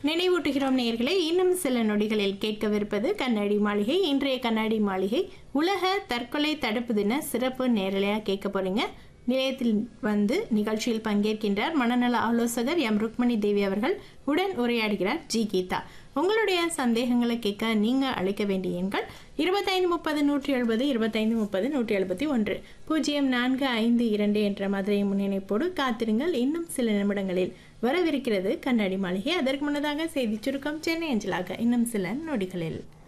நினைவூட்டுகிறோம் நேயர்களே இன்னும் சில நொடிகளில் கேட்கவிருப்பது கண்ணாடி மாளிகை இன்றைய கண்ணாடி மாளிகை உலக தற்கொலை தடுப்பு தின சிறப்பு நேரலையாக கேட்க போறீங்க நிலையத்தில் வந்து நிகழ்ச்சியில் பங்கேற்கின்றார் மனநல ஆலோசகர் எம் ருக்மணி தேவி அவர்கள் உடன் உரையாடுகிறார் ஜி கீதா உங்களுடைய சந்தேகங்களை கேட்க நீங்க அழைக்க வேண்டிய எண்கள் இருபத்தைந்து முப்பது நூற்றி எழுபது இருபத்தைந்து முப்பது நூற்றி எழுபத்தி ஒன்று பூஜ்ஜியம் நான்கு ஐந்து இரண்டு என்ற மதுரை முன்னிணைப்போடு காத்திருங்கள் இன்னும் சில நிமிடங்களில் வரவிருக்கிறது கண்ணாடி மாளிகை அதற்கு முன்னதாக செய்தி சுருக்கம் சென்னை அஞ்சலாக இன்னும் சில நொடிகளில்